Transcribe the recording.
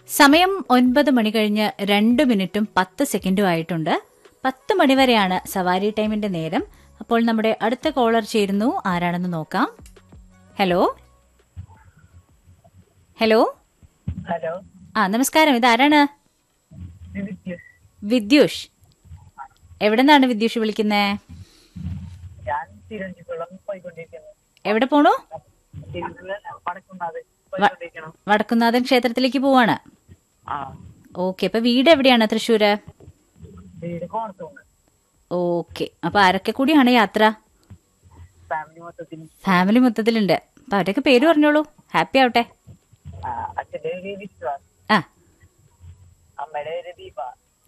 സമയം ഒൻപത് മണി കഴിഞ്ഞ് രണ്ട് മിനിറ്റും പത്ത് സെക്കൻഡും ആയിട്ടുണ്ട് പത്ത് മണി വരെയാണ് സവാരി ടൈമിന്റെ നേരം അപ്പോൾ നമ്മുടെ അടുത്ത കോളർ ചേരുന്നു ആരാണെന്ന് നോക്കാം ഹലോ ഹലോ ഹലോ ആ നമസ്കാരം ഇത് ആരാണ് ഇത് വിദ്യുഷ് വിദ്യുഷ് എവിടെ നിന്നാണ് വിദ്യുഷ് വിളിക്കുന്നേ ഞാൻ തിരുവനന്തപുരം പോയിക്കൊണ്ടിരിക്കുന്നു എവിടെ പോണു തിരുവനന്തപുരം പടക്കുന്നാത് പോയിക്കൊണ്ടിരിക്കണം വടക്കുന്നാഥൻ ക്ഷേത്രത്തിലേക്ക് പോവാണ് ആ ഓക്കെ അപ്പൊ വീട് എവിടെയാണ് തൃശ്ശൂര് വീട് കോണത്തൂണ് ഓക്കെ അപ്പൊ ആരൊക്കെ കൂടിയാണ് യാത്ര ഫാമിലി മൊത്തത്തിൽ ഫാമിലി മൊത്തത്തിലുണ്ട് അപ്പൊ അവരൊക്കെ പേര് പറഞ്ഞോളൂ ഹാപ്പി ആവട്ടെ ആ, അച്ഛന്റെ പേര് വിശ്വാസ് ആ അമ്മയുടെ പേര് ദീപ